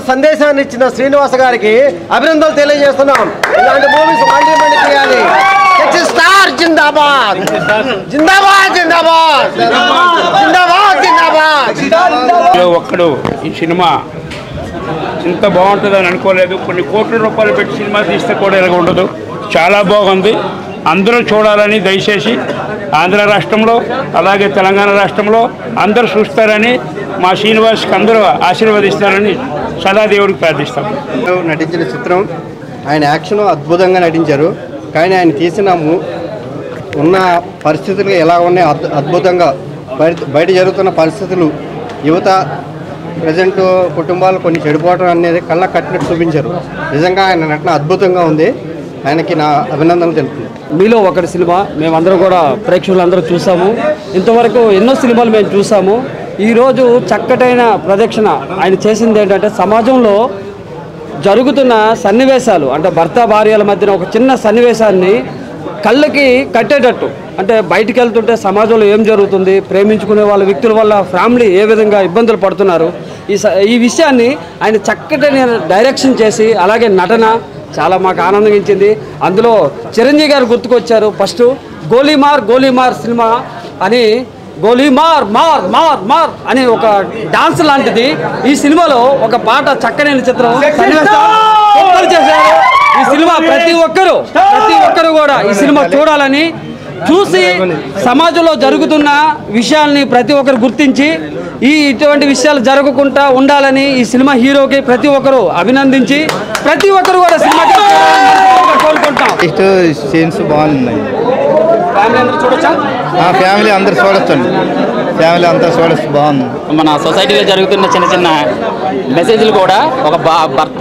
సందేశాన్ని ఇచ్చిన శ్రీనివాస గారికి అభినందనలు తెలియజేస్తున్నాం ఇలాంటి మూవీస్ మళ్ళీ మళ్ళీ చేయాలి సెక్సీ స్టార్ జిందాబాద్ జిందాబాద్ జిందాబాద్ జిందాబాద్ జిందాబాద్ ఏ ఒక్కడు ఈ సినిమా ఇంత బాగుంటుందని అనుకోలేదు కొన్ని కోట్ల రూపాయలు పెట్టి సినిమా తీస్తే కూడా ఇలాగ ఉండదు చాలా బాగుంది అందరూ చూడాలని దయచేసి ఆంధ్ర రాష్ట్రంలో అలాగే తెలంగాణ రాష్ట్రంలో అందరూ చూస్తారని మా శ్రీనివాస్కి అందరూ ఆశీర్వదిస్తారని సదాదేవుడికి ప్రార్థిస్తాం నటించిన చిత్రం ఆయన యాక్షన్ అద్భుతంగా నటించారు కానీ ఆయన తీసిన ము- ఉన్న పరిస్థితులు ఎలా ఉన్నాయి అద్- అద్భుతంగా బయట బయట జరుగుతున్న పరిస్థితులు యువత ప్రజెంట్ కుటుంబాలు కొన్ని చెడిపోవడం అనేది కళ్ళ కట్టినట్టు చూపించారు నిజంగా ఆయన నటన అద్భుతంగా ఉంది ఆయనకి నా అభినందనలు తెలుపుతున్నాను మీలో ఒకటి సినిమా మేమందరం కూడా ప్రేక్షకులందరూ చూసాము ఇంతవరకు ఎన్నో సినిమాలు మేము చూసాము ఈరోజు చక్కటైన ప్రదక్షిణ ఆయన చేసింది ఏంటంటే సమాజంలో జరుగుతున్న సన్నివేశాలు అంటే భర్త భార్యల మధ్యన ఒక చిన్న సన్నివేశాన్ని కళ్ళకి కట్టేటట్టు అంటే బయటికి వెళ్తుంటే సమాజంలో ఏం జరుగుతుంది ప్రేమించుకునే వాళ్ళ వ్యక్తుల వల్ల ఫ్యామిలీ ఏ విధంగా ఇబ్బందులు పడుతున్నారు ఈ స- ఈ విషయాన్ని ఆయన చక్కటి డైరెక్షన్ చేసి అలాగే నటన చాలా మాకు ఆనందించింది అందులో చిరంజీవి గారు గుర్తుకొచ్చారు ఫస్ట్ గోలీమార్ గోలీమార్ సినిమా అని గోలీమార్ మార్ మార్ మార్ అనే ఒక డాన్స్ లాంటిది ఈ సినిమాలో ఒక పాట చక్కనైన చిత్రం సన్నివేశం సూపర్ చేశారు ఈ సినిమా ప్రతి ఒక్కరూ ప్రతి ఒక్కరు కూడా ఈ సినిమా చూడాలని చూసి సమాజంలో జరుగుతున్న విషయాల్ని ప్రతి ఒక్కరు గుర్తించి ఈ ఇటువంటి విషయాలు జరగకుండా ఉండాలని ఈ సినిమా హీరోకి ప్రతి ఒక్కరు అభినందించి ప్రతి ఒక్కరు కూడా సినిమా కోరుకుంటాం నెక్స్ట్ సీన్స్ బాగున్నాయి ఫ్యామిలీ అందరూ చూడొచ్చా ఆ ఫ్యామిలీ అందరు చూడొచ్చండి ఫ్యామిలీ అంతా చూడొచ్చు బాగుంది మన సొసైటీలో జరుగుతున్న చిన్న చిన్న మెసేజ్లు కూడా ఒక బా భర్త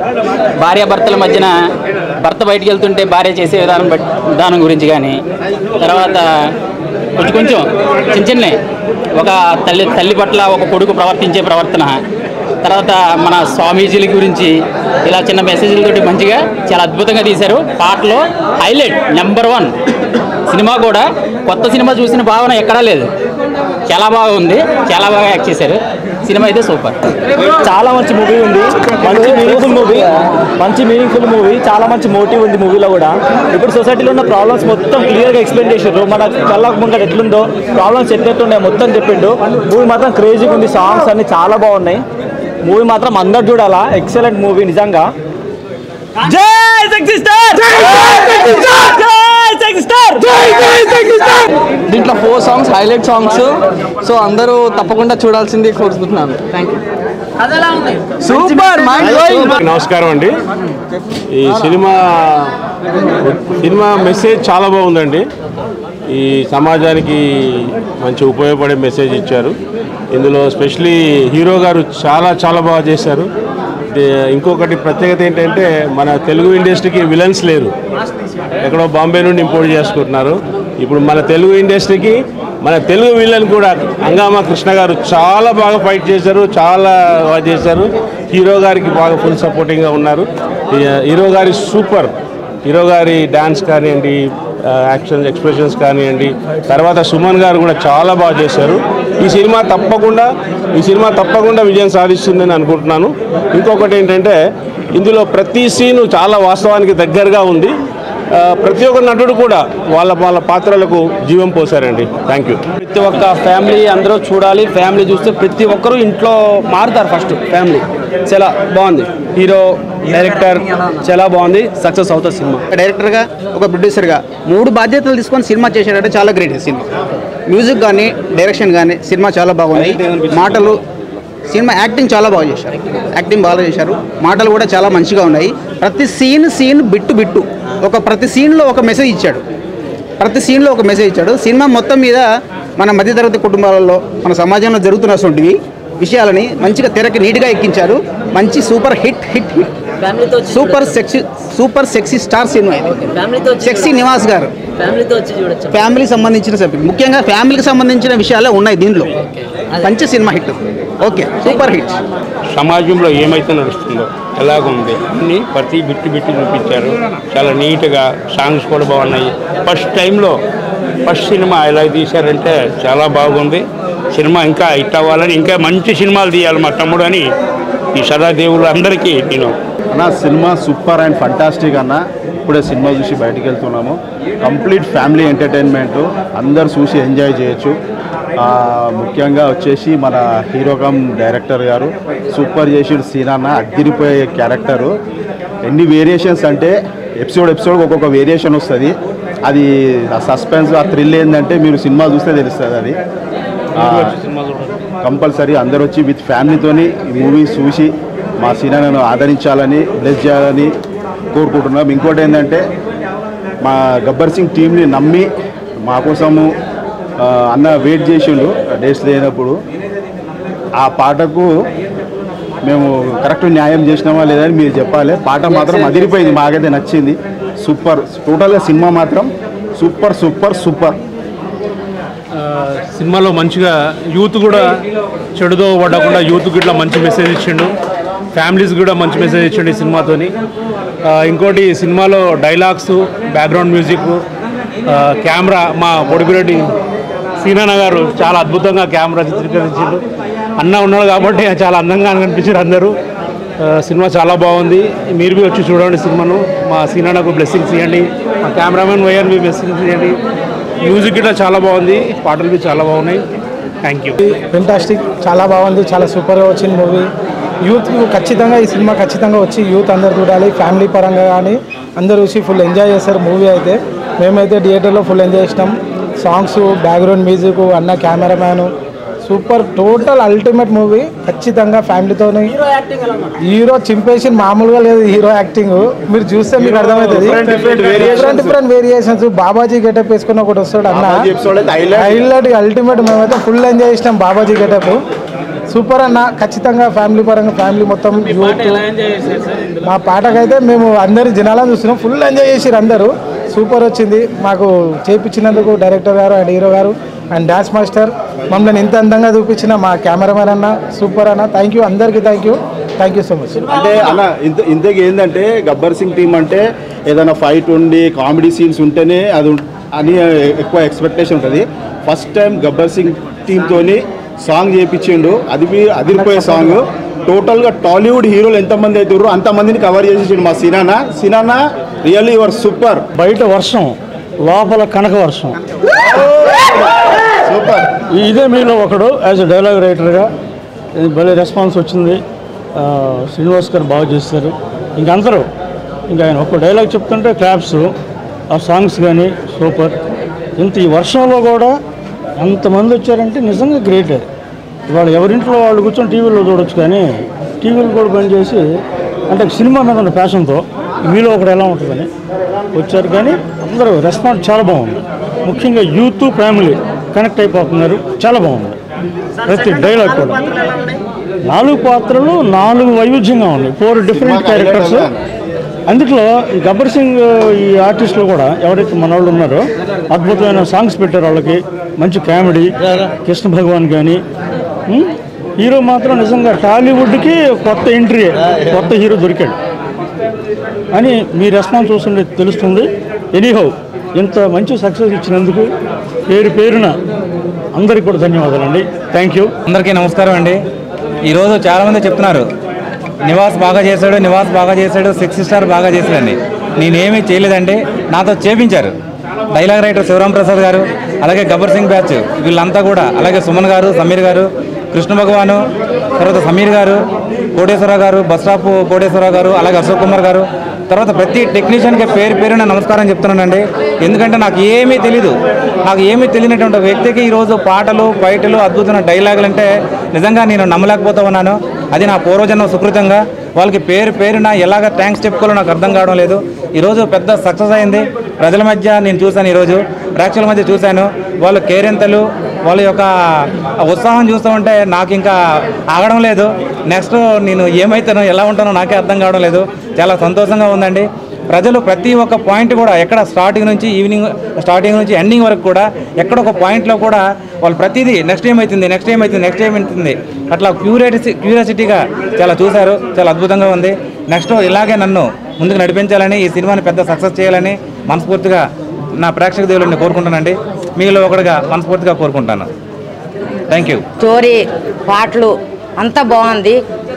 భార్య భర్తల మధ్యన భర్త బయటికి వెళ్తుంటే భార్య చేసే విధానం బట్ విధానం గురించి కానీ తర్వాత కొంచెం కొంచెం చిన్న చిన్నవి ఒక తల్లి తల్లి పట్ల ఒక కొడుకు ప్రవర్తించే ప్రవర్తన తర్వాత మన స్వామీజీల గురించి ఇలా చిన్న మెసేజ్లతోటి మంచిగా చాలా అద్భుతంగా తీశారు పాటలో హైలైట్ నెంబర్ వన్ సినిమా కూడా కొత్త సినిమా చూసిన భావన ఎక్కడా లేదు చాలా బాగా ఉంది చాలా బాగా యాక్ట్ చేశారు సినిమా అయితే సూపర్ చాలా మంచి మూవీ ఉంది మంచి మీనింగ్ఫుల్ మూవీ మంచి మీనింగ్ఫుల్ మూవీ చాలా మంచి మోటివ్ ఉంది మూవీలో కూడా ఇప్పుడు సొసైటీలో ఉన్న ప్రాబ్లమ్స్ మొత్తం క్లియర్గా ఎక్స్ప్లెయిన్ చేసారు మన కళ్ళకు ముంగట ఎట్లుందో ప్రాబ్లమ్స్ ఎట్లెట్లున్నాయి మొత్తం చెప్పిండు మూవీ మాత్రం క్రేజీగా ఉంది సాంగ్స్ అన్ని చాలా బాగున్నాయి మూవీ మాత్రం అందరు చూడాలా ఎక్సలెంట్ మూవీ నిజంగా జై శక్తి స్టార్ జై శక్తి స్టార్ దీంట్లో four songs highlight songs so అందరూ తప్పకుండా చూడాల్సింది కోరుకుంటున్నాను thank you super mind blowing నమస్కారం అండి ఈ సినిమా సినిమా మెసేజ్ చాలా బాగుందండి ఈ సమాజానికి మంచి ఉపయోగపడే మెసేజ్ ఇచ్చారు ఇందులో స్పెషలీ హీరో గారు చాలా చాలా బాగా చేశారు ఇది ఇంకొకటి ప్రత్యేకత ఏంటంటే మన తెలుగు ఇండస్ట్రీకి విలన్స్ లేరు ఎక్కడో బాంబే నుండి ఇంపోర్ట్ చేసుకుంటున్నారు ఇప్పుడు మన తెలుగు ఇండస్ట్రీకి మన తెలుగు విలన్ కూడా హంగామా కృష్ణ గారు చాలా బాగా ఫైట్ చేశారు చాలా బాగా చేశారు హీరో గారికి బాగా ఫుల్ సపోర్టింగ్గా ఉన్నారు ఈ- హీరో గారి సూపర్ హీరో గారి డ్యాన్స్ కానివ్వండి యాక్షన్ ఎక్స్ప్రెషన్స్ కానివ్వండి తర్వాత సుమన్ గారు కూడా చాలా బాగా చేశారు ఈ సినిమా తప్పకుండా ఈ సినిమా తప్పకుండా విజయం సాధిస్తుందని అనుకుంటున్నాను ఇంకొకటి ఏంటంటే ఇందులో ప్రతి సీను చాలా వాస్తవానికి దగ్గరగా ఉంది ఆ, ప్రతి ఒక్క నటుడు కూడా వాళ్ళ వాళ్ళ పాత్రలకు జీవం పోసారండి థ్యాంక్ యూ ప్రతి ఒక్క ఫ్యామిలీ అందరూ చూడాలి ఫ్యామిలీ చూస్తే ప్రతి ఒక్కరూ ఇంట్లో మారుతారు ఫస్ట్ ఫ్యామిలీ చాలా బాగుంది హీరో డైరెక్టర్ చాలా బాగుంది సక్సెస్ అవుతుంది సినిమా డైరెక్టర్గా ఒక ప్రొడ్యూసర్గా మూడు బాధ్యతలు తీసుకొని సినిమా చేశాడంటే చాలా గ్రేట్ ఈ సినిమా మ్యూజిక్ కానీ డైరెక్షన్ కానీ సినిమా చాలా బాగుంది మాటలు సినిమా యాక్టింగ్ చాలా బాగా చేశారు యాక్టింగ్ బాగా చేశారు మాటలు కూడా చాలా మంచిగా ఉన్నాయి ప్రతి సీన్ సీన్ బిట్టు బిట్టు ఒక ప్రతి సీన్లో ఒక మెసేజ్ ఇచ్చాడు ప్రతి సీన్లో ఒక మెసేజ్ ఇచ్చాడు సినిమా మొత్తం మీద మన మధ్యతరగతి కుటుంబాలలో మన సమాజంలో జరుగుతున్నటువంటివి విషయాలని మంచిగా తెరకి నీట్గా ఎక్కించారు మంచి సూపర్ హిట్ హిట్ హిట్ ఫ్యామిలీతో వచ్చి super sexy super sexy star సినిమా ఇది ఫ్యామిలీతో వచ్చి సెక్సీ నివాస్ గారు ఫ్యామిలీతో వచ్చి చూడొచ్చు ఫ్యామిలీకి సంబంధించిన సబ్జెక్ట్ ముఖ్యంగా ఫ్యామిలీకి సంబంధించిన విషయాలే ఉన్నాయి దీనిలో మంచి సినిమా హిట్ ఓకే సూపర్ హిట్ సమాజంలో ఏమైతే నడుస్తుందో ఎలాగుంది అన్ని ప్రతి బిట్టు బిట్టు చూపించారు చాలా నీట్గా సాంగ్స్ కూడా బాగున్నాయి ఫస్ట్ టైంలో ఫస్ట్ సినిమా ఎలా తీశారంటే చాలా బాగుంది సినిమా ఇంకా హిట్ అవ్వాలని ఇంకా మంచి సినిమాలు తీయాలి మా తమ్ముడు అని ఈ సదాదేవులు అందరికీ నేను అన్న సినిమా సూపర్ అండ్ ఫంటాస్టిక్ అన్న ఇప్పుడే సినిమా చూసి బయటికి వెళ్తున్నాము కంప్లీట్ ఫ్యామిలీ ఎంటర్టైన్మెంట్ అందరు చూసి ఎంజాయ్ చేయొచ్చు ఆ, ముఖ్యంగా వచ్చేసి మన హీరో కమ్ డైరెక్టర్ గారు సూపర్ చేసిడు సీన్ అన్న అగ్గిరిపోయే క్యారెక్టరు ఎన్ని వేరియేషన్స్ అంటే ఎపిసోడ్ ఎపిసోడ్ ఒక్కొక్క వేరియేషన్ వస్తుంది అది ఆ సస్పెన్స్ ఆ థ్రిల్ ఏంటంటే మీరు సినిమా చూస్తే తెలుస్తుంది అది కంపల్సరీ అందరూ వచ్చి విత్ ఫ్యామిలీతోని ఈ మూవీ చూసి మా సినిమాను ఆదరించాలని బ్లెస్ చేయాలని కోరుకుంటున్నాం ఇంకోటి ఏంటంటే మా గబ్బర్ సింగ్ టీంని నమ్మి మా కోసము ఆ, అన్న వెయిట్ చేసిండు డేస్ లేనప్పుడు ఆ పాటకు మేము కరెక్ట్ న్యాయం చేసినామా లేదని మీరు చెప్పాలి పాట మాత్రం అదిరిపోయింది మాకైతే నచ్చింది సూపర్ టోటల్గా సినిమా మాత్రం సూపర్ సూపర్ సూపర్ సినిమాలో మంచిగా యూత్ కూడా చెడుదో పడకుండా యూత్ ఇట్లా మంచి మెసేజ్ ఇచ్చిండు ఫ్యామిలీస్ కూడా మంచి మెసేజ్ ఇచ్చిండు ఈ సినిమాతోని ఆ, ఇంకోటి సినిమాలో డైలాగ్స్ బ్యాక్గ్రౌండ్ మ్యూజిక్ ఆ, కెమెరా మా పొడిపిరెడ్డి సీనాన్న గారు చాలా అద్భుతంగా కెమెరా చిత్రీకరించిండు అన్న ఉన్నాడు కాబట్టి చాలా అందంగా కనిపించారు అందరూ ఆ, సినిమా చాలా బాగుంది మీరు బి వచ్చి చూడండి సినిమాను మా సీనాన్నకు బ్లెస్సింగ్స్ ఇవ్వండి మా కెమెరామెన్ వైఆర్ మీ బ్లెస్సింగ్స్ ఇవ్వండి మ్యూజిక్ ఇట్లా చాలా బాగుంది పాటలు బి చాలా బాగున్నాయి థ్యాంక్ యూ ఫెంటాస్టిక్ చాలా బాగుంది చాలా సూపర్గా వచ్చింది మూవీ యూత్ ఖచ్చితంగా ఈ సినిమా ఖచ్చితంగా వచ్చి యూత్ అందరు చూడాలి ఫ్యామిలీ పరంగా కానీ అందరూ చూసి ఫుల్ ఎంజాయ్ చేస్తారు మూవీ అయితే మేమైతే థియేటర్లో ఫుల్ ఎంజాయ్ చేసినాం సాంగ్స్ బ్యాక్గ్రౌండ్ మ్యూజిక్ అన్న cameraman super total ultimate movie ఖచ్చితంగా ఫ్యామిలీతోని హీరో చింపేసి మామూలుగా లేదు హీరో యాక్టింగ్ మీరు చూస్తే మీకు అర్థమవుతుంది Different, different variations. Different different variations Babaji getup వేసుకుని ఒకటి వస్తాడు అన్న బాబాజీ episode అయితే highlight. హైలైట్ అల్టిమేట్ మేమైతే ఫుల్ ఎంజాయ్ చేసినాం బాబాజీ గెటప్ సూపర్ అన్న ఖచ్చితంగా ఫ్యామిలీ పరంగా ఫ్యామిలీ మొత్తం యూత్ మా పాటకైతే మేము అందరి జనాలను చూస్తున్నాం ఫుల్ ఎంజాయ్ చేసిరు అందరూ సూపర్ వచ్చింది మాకు చేపించినందుకు డైరెక్టర్ గారు అండ్ హీరో గారు అండ్ డాన్స్ మాస్టర్ మమ్మల్ని ఇంత అందంగా చూపించిన మా కెమెరామెన్ అన్న సూపర్ అన్న థ్యాంక్ యూ అందరికీ thank you thank you so much అంటే అన్న ఇంత ఇంతకీ ఏంటంటే గబ్బర్ సింగ్ టీం అంటే ఏదైనా ఫైట్ ఉండి కామెడీ సీన్స్ ఉంటేనే అది ఉం- అని ఎక్కువ ఎక్స్పెక్టేషన్ ఉంటుంది ఫస్ట్ టైం గబ్బర్ సింగ్ టీంతోని సాంగ్ చేయించిండు అది బి అదిరిపోయే సాంగ్ టోటల్గా టాలీవుడ్ హీరోలు ఎంతమంది అవుతారు అంతమందిని కవర్ చేసేసిండు మా సినానా సినానా రియల్లీ యువర్ సూపర్ బయట వర్షం లోపల కనక వర్షం సూపర్ ఇదే మీలో ఒకడు యాజ్ ఎ డైలాగ్ రైటర్గా భలే రెస్పాన్స్ వచ్చింది ఆ, శ్రీనివాస్ గారు బాగా చేస్తారు ఇంక అందరూ ఇంకా ఆయన ఒక డైలాగ్ చెప్తుంటే క్లాప్స్ ఆ సాంగ్స్ కానీ సూపర్ ఇంత ఈ వర్షంలో కూడా ఎంతమంది వచ్చారంటే నిజంగా గ్రేట్ ఇవాళ ఎవరింట్లో వాళ్ళు కూర్చొని టీవీలో చూడొచ్చు కానీ టీవీలు కూడా బంద్ చేసి అంటే సినిమా మీద ఉన్న ప్యాషన్తో మీలో ఒకడు ఎలా ఉంటుందని వచ్చారు కానీ అందరూ రెస్పాన్స్ చాలా బాగుంది ముఖ్యంగా యూత్ ఫ్యామిలీ కనెక్ట్ అయిపోతున్నారు చాలా బాగుంది ప్రతి డైలాగ్ కూడా నాలుగు పాత్రలు నాలుగు వైవిధ్యంగా ఉన్నాయి ఫోర్ డిఫరెంట్ క్యారెక్టర్స్ అందుట్లో ఈ గబ్బర్ సింగ్ ఈ ఆర్టిస్టులు కూడా ఎవరైతే మన వాళ్ళు ఉన్నారో అద్భుతమైన సాంగ్స్ పెట్టారు వాళ్ళకి మంచి కామెడీ కృష్ణ భగవాన్ కానీ ఉమ్, హీరో మాత్రం నిజంగా టాలీవుడ్కి కొత్త ఎంట్రీ కొత్త హీరో దొరికాడు అని మీ రెస్పాన్స్ చూస్తుంటే తెలుస్తుంది ఎనీహౌ ఇంత మంచి సక్సెస్ ఇచ్చినందుకు పేరు పేరున అందరికీ కూడా ధన్యవాదాలండి థ్యాంక్ యూ అందరికీ నమస్కారం అండి ఈరోజు చాలామంది చెప్తున్నారు నివాస్ బాగా చేశాడు నివాస్ బాగా చేశాడు సిక్స్ స్టార్ బాగా చేశాడండి నేనేమీ చేయలేదండి నాతో చేపించారు డైలాగ్ రైటర్ శివరాం ప్రసాద్ గారు అలాగే గబ్బర్ సింగ్ బ్యాచ్ వీళ్ళంతా కూడా అలాగే సుమన్ గారు సమీర్ గారు కృష్ణ భగవాను తర్వాత సమీర్ గారు కోటేశ్వరరావు గారు బస్ స్టాప్ కోటేశ్వరరావు గారు అలాగే అశోక్ కుమార్ గారు తర్వాత ప్రతి టెక్నీషియన్కి పేరు పేరున నమస్కారం చెప్తున్నానండి ఎందుకంటే నాకు ఏమీ తెలీదు నాకు ఏమీ తెలియనటువంటి వ్యక్తికి ఈరోజు పాటలు ఫైట్లు అద్భుతమైన డైలాగులు అంటే నిజంగా నేను నమ్మలేకపోతా ఉన్నాను అది నా పూర్వజన్మ సుకృతంగా వాళ్ళకి పేరు పేరున ఎలాగ థ్యాంక్స్ చెప్పుకోవాలో నాకు అర్థం కావడం లేదు ఈరోజు పెద్ద సక్సెస్ అయింది ప్రజల మధ్య నేను చూశాను ఈరోజు ప్రేక్షకుల మధ్య చూశాను వాళ్ళు కేరింతలు వాళ్ళ యొక్క ఉత్సాహం చూస్తూ ఉంటే నాకు ఇంకా ఆగడం లేదు నెక్స్ట్ నేను ఏమైతానో ఎలా ఉంటానో నాకే అర్థం కావడం లేదు చాలా సంతోషంగా ఉందండి ప్రజలు ప్రతి ఒక్క పాయింట్ కూడా ఎక్కడ స్టార్టింగ్ నుంచి ఈవినింగ్ స్టార్టింగ్ నుంచి ఎండింగ్ వరకు కూడా ఎక్కడ ఒక పాయింట్లో కూడా వాళ్ళు ప్రతిదీ నెక్స్ట్ ఏమవుతుంది నెక్స్ట్ ఏమవుతుంది నెక్స్ట్ ఏమవుతుంది అట్లా క్యూరియాసిటీ క్యూరియాసిటీగా చాలా చూశారు చాలా అద్భుతంగా ఉంది నెక్స్ట్ ఇలాగే నన్ను ముందుకు నడిపించాలని ఈ సినిమాని పెద్ద సక్సెస్ చేయాలని మనస్ఫూర్తిగా నా ప్రేక్షక దేవుళ్ళని కోరుకుంటానండి మీలో ఒకటిగా మనస్ఫూర్తిగా కోరుకుంటాను థ్యాంక్ యూ స్టోరీ పాటలు అంతా బాగుంది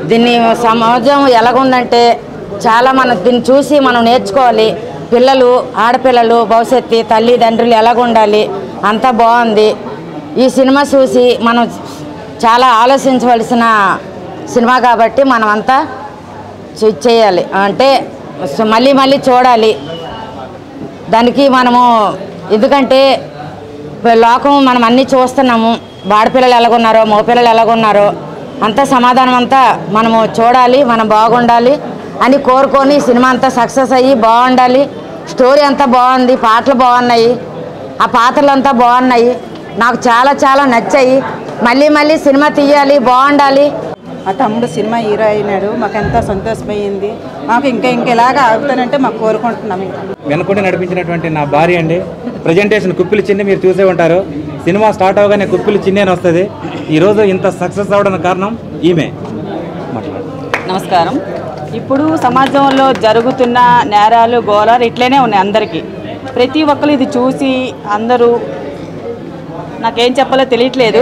దీన్ని సమాజం ఎలాగుందంటే చాలా మనం దీన్ని చూసి మనం నేర్చుకోవాలి పిల్లలు ఆడపిల్లలు భవిష్యత్తు తల్లిదండ్రులు ఎలాగుండాలి అంతా బాగుంది ఈ సినిమా చూసి మనం చాలా ఆలోచించవలసిన సినిమా కాబట్టి మనం అంతా చే- చేయాలి అంటే స- మళ్ళీ మళ్ళీ చూడాలి దానికి మనము ఎందుకంటే ఇప్పుడు లోకం మనం అన్నీ చూస్తున్నాము ఆడపిల్లలు ఎలాగున్నారో మగపిల్లలు ఎలాగున్నారో అంతా సమాధానం అంతా మనము చూడాలి మనం బాగుండాలి అని కోరుకొని సినిమా అంతా సక్సెస్ అయ్యి బాగుండాలి స్టోరీ అంతా బాగుంది పాటలు బాగున్నాయి ఆ పాత్రలు అంతా బాగున్నాయి నాకు చాలా చాలా నచ్చాయి మళ్ళీ మళ్ళీ సినిమా తీయాలి బాగుండాలి మా తమ్ముడు సినిమా హీరో అయినాడు మాకు ఎంతో సంతోషమైంది మాకు ఇంకా ఇంకా ఇలాగా ఆగుతానంటే మాకు కోరుకుంటున్నాం ఇంకా వెనుకుండి నడిపించినటువంటి నా భార్య అండి ప్రజెంటేషన్ కుప్పిలి చిన్ని మీరు చూసే ఉంటారు సినిమా స్టార్ట్ అవగానే కుప్పిలి చిన్ని అని వస్తుంది ఈరోజు ఇంత సక్సెస్ అవడానికి కారణం ఈమె నమస్కారం ఇప్పుడు సమాజంలో జరుగుతున్న నేరాలు ఘోరాలు ఇట్లనే ఉన్నాయి అందరికీ ప్రతి ఒక్కరు ఇది చూసి అందరూ నాకేం చెప్పాలో తెలియట్లేదు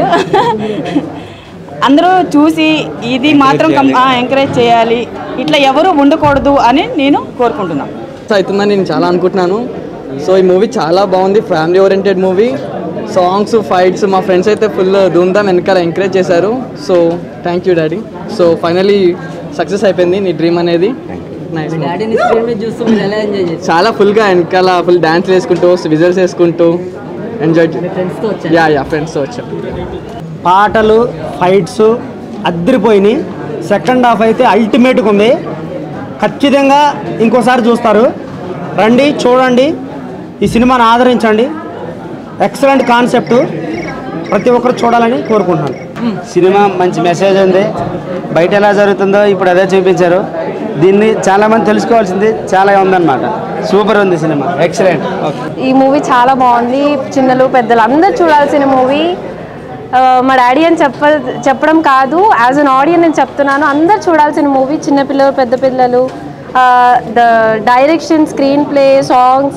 అందరూ చూసి ఇది మాత్రం ఎంకరేజ్ చేయాలి ఇట్లా ఎవరు ఉండకూడదు అని నేను కోరుకుంటున్నాను అవుతుందని నేను చాలా అనుకుంటున్నాను సో ఈ మూవీ చాలా బాగుంది family oriented movie songs fights మా ఫ్రెండ్స్ అయితే ఫుల్ ధూమ్ధామ్ వెనకాల ఎంకరేజ్ చేశారు so thank you daddy so finally success అయిపోయింది నీ డ్రీమ్ అనేది Nice. డాడీని స్క్రీన్ మీద చూస్తూ మీరు ఎలా ఎంజాయ్ చేస్తారు చాలా ఫుల్గా వెనకాల ఫుల్ డ్యాన్స్ వేసుకుంటూ విజల్స్ వేసుకుంటూ ఎంజాయ్ ఫ్రెండ్స్తో వచ్చారు యా యా ఫ్రెండ్స్తో వచ్చాం పాటలు ఫైట్స్ అద్దరిపోయినాయి సెకండ్ హాఫ్ అయితే అల్టిమేట్గా ఉంది ఖచ్చితంగా ఇంకోసారి చూస్తారు రండి చూడండి ఈ సినిమాను ఆదరించండి ఎక్సలెంట్ కాన్సెప్ట్ ప్రతి ఒక్కరు చూడాలని కోరుకుంటున్నాను సినిమా మంచి మెసేజ్ ఉంది బయట ఎలా జరుగుతుందో ఇప్పుడు అదే చూపించారు దీన్ని చాలామంది తెలుసుకోవాల్సింది చాలా ఉందన్నమాట సూపర్ ఉంది సినిమా ఎక్సలెంట్ ఓకే ఈ మూవీ చాలా బాగుంది చిన్నలు పెద్దలు అందరూ చూడాల్సిన మూవీ మా డాడీ అని చెప్ప చెప్పడం కాదు యాజ్ అన్ ఆడియన్ నేను చెప్తున్నాను అందరు చూడాల్సిన మూవీ చిన్నపిల్లలు పెద్ద పిల్లలు the direction screenplay songs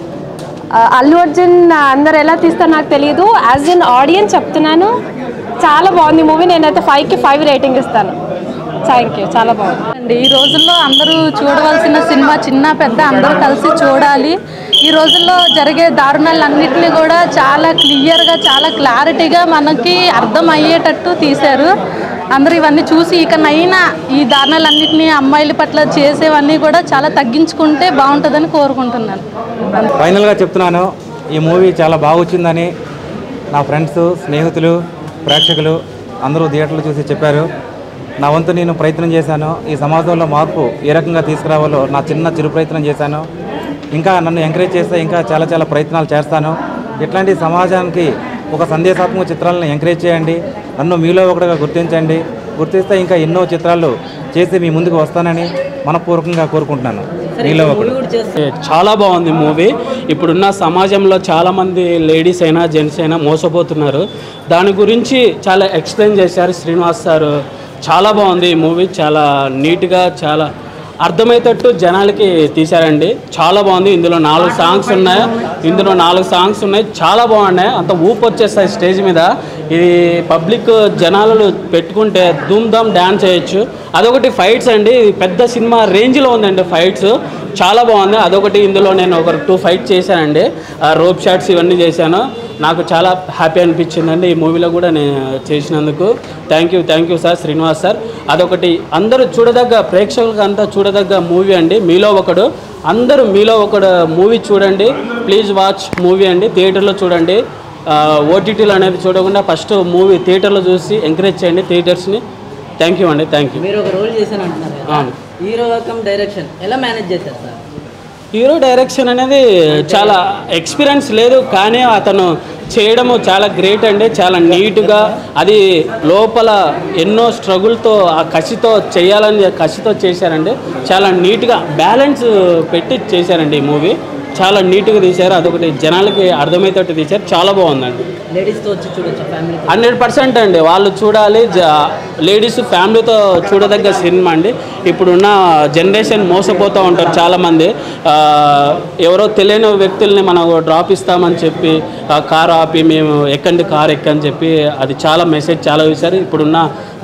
Allu Arjun అందరు ఎలా తీస్తారో నాకు తెలియదు యాజ్ అన్ ఆడియన్ చెప్తున్నాను చాలా బాగుంది మూవీ నేనైతే ఫైవ్కి ఫైవ్ రేటింగ్ ఇస్తాను థ్యాంక్ యూ చాలా బాగుంది అండి ఈ రోజుల్లో అందరూ చూడవలసిన సినిమా చిన్న పెద్ద అందరూ కలిసి చూడాలి ఈ రోజుల్లో జరిగే దారుణాలన్నింటినీ కూడా చాలా క్లియర్గా చాలా క్లారిటీగా మనకి అర్థం అయ్యేటట్టు తీశారు అందరూ ఇవన్నీ చూసి ఇకనైనా ఈ దారుణాలన్నింటినీ అమ్మాయిల పట్ల చేసేవన్నీ కూడా చాలా తగ్గించుకుంటే బాగుంటుందని కోరుకుంటున్నాను ఫైనల్గా చెప్తున్నాను ఈ మూవీ చాలా బాగా వచ్చిందని నా ఫ్రెండ్స్ స్నేహితులు ప్రేక్షకులు అందరూ థియేటర్లో చూసి చెప్పారు నా వంతు నేను ప్రయత్నం చేశాను ఈ సమాజంలో మార్పు ఏ రకంగా తీసుకురావాలో నా చిన్న చిరు ప్రయత్నం చేశాను ఇంకా నన్ను ఎంకరేజ్ చేస్తే ఇంకా చాలా చాలా ప్రయత్నాలు చేస్తాను ఇట్లాంటి సమాజానికి ఒక సందేశాత్మక చిత్రాలను ఎంకరేజ్ చేయండి నన్ను మీలో ఒకటిగా గుర్తించండి గుర్తిస్తే ఇంకా ఎన్నో చిత్రాలు చేసి మీ ముందుకు వస్తానని మనపూర్వకంగా కోరుకుంటున్నాను మీలో ఒకడు చాలా బాగుంది మూవీ ఇప్పుడున్న సమాజంలో చాలామంది లేడీస్ అయినా జెంట్స్ అయినా మోసపోతున్నారు దాని గురించి చాలా ఎక్స్ప్లెయిన్ చేశారు శ్రీనివాస్ సార్ చాలా బాగుంది ఈ మూవీ చాలా నీట్గా చాలా అర్థమయ్యేటట్టు జనాలకి తీశారండి చాలా బాగుంది ఇందులో నాలుగు సాంగ్స్ ఉన్నాయి ఇందులో నాలుగు సాంగ్స్ ఉన్నాయి చాలా బాగున్నాయి అంత ఊపు వచ్చేస్తాయి స్టేజ్ మీద ఇది పబ్లిక్ జనాలు పెట్టుకుంటే ధూమ్ ధామ్ డ్యాన్స్ చేయొచ్చు అదొకటి ఫైట్స్ అండి ఇది పెద్ద సినిమా రేంజ్లో ఉందండి ఫైట్స్ చాలా బాగుంది అదొకటి ఇందులో నేను ఒక టూ ఫైట్ చేశానండి రోప్ షాట్స్ ఇవన్నీ చేశాను నాకు చాలా హ్యాపీ అనిపించిందండి ఈ మూవీలో కూడా నేను చేసినందుకు thank you thank you sir Srinivas sir అదొకటి అందరూ చూడదగ్గ ప్రేక్షకులకు అంతా చూడదగ్గ మూవీ అండి మీలో ఒకడు అందరూ మీలో ఒకడు మూవీ చూడండి ప్లీజ్ వాచ్ మూవీ అండి థియేటర్లో చూడండి ఓటీటీలో అనేది చూడకుండా ఫస్ట్ మూవీ థియేటర్లో చూసి ఎంకరేజ్ చేయండి థియేటర్స్ని థ్యాంక్ యూ అండి థ్యాంక్ యూ మీరు ఒక రోల్ చేశాను అంటున్నారు కదా అవును. హీరో కమ్ డైరెక్షన్ ఎలా మేనేజ్ చేశారు సార్ హీరో డైరెక్షన్ అనేది చాలా ఎక్స్పీరియన్స్ లేదు కానీ అతను చేయడము చాలా గ్రేట్ అండి చాలా నీట్గా అది లోపల ఎన్నో స్ట్రగుల్తో ఆ కసితో చేయాలని కసితో చేశారండి చాలా నీట్గా బ్యాలెన్స్ పెట్టి చేశారండి ఈ మూవీ చాలా నీట్గా తీశారు అదొకటి జనాలకి అర్థమయ్యేటట్టు తీశారు చాలా బాగుందండి లేడీస్తో వచ్చి చూడొచ్చు ఫ్యామిలీ హండ్రెడ్ పర్సెంట్ అండి వాళ్ళు చూడాలి జ లేడీస్ ఫ్యామిలీతో చూడదగ్గ సినిమా అండి ఇప్పుడున్న జనరేషన్ మోసపోతూ ఉంటారు చాలామంది ఆ, ఎవరో తెలియని వ్యక్తుల్ని మనం డ్రాప్ ఇస్తామని చెప్పి ఆ, కారు ఆపి మేము ఎక్కండి కారు ఎక్కని చెప్పి అది చాలా మెసేజ్ చాలా చూశారు ఇప్పుడున్న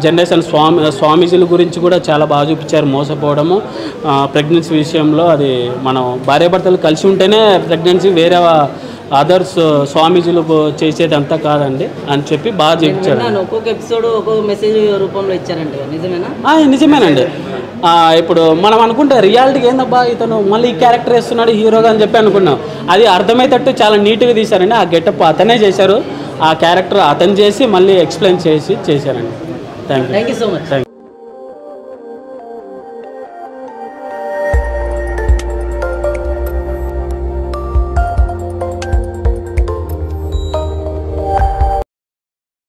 జనరేషన్ స్వామి స్వామీజీల గురించి కూడా చాలా బాగా చూపించారు మోసపోవడము ప్రెగ్నెన్సీ విషయంలో అది మనం భార్యాభర్తలు కలిసి ఉంటేనే ప్రెగ్నెన్సీ వేరే అదర్స్ స్వామీజీలు చేసేది అంతా కాదండి అని చెప్పి బాగా చూపించారు విన్నాను ఒక్కొక్క ఎపిసోడ్ ఒక్కొక్క మెసేజ్ రూపంలో ఇచ్చారంట కదా, నిజమేనా ఆ, నిజమేనండి ఆ, ఇప్పుడు మనం అనుకుంటే రియాలిటీకి ఏందబ్బా ఇతను మళ్ళీ ఈ క్యారెక్టర్ వేస్తున్నాడు హీరోగా అని చెప్పి అనుకున్నాం అది అర్థమయ్యేటట్టు చాలా నీట్గా తీశారండి ఆ గెటప్ అతనే చేశారు ఆ క్యారెక్టర్ అతను చేసి మళ్ళీ ఎక్స్ప్లెయిన్ చేసి చేశారండి thank you thank you so much thank you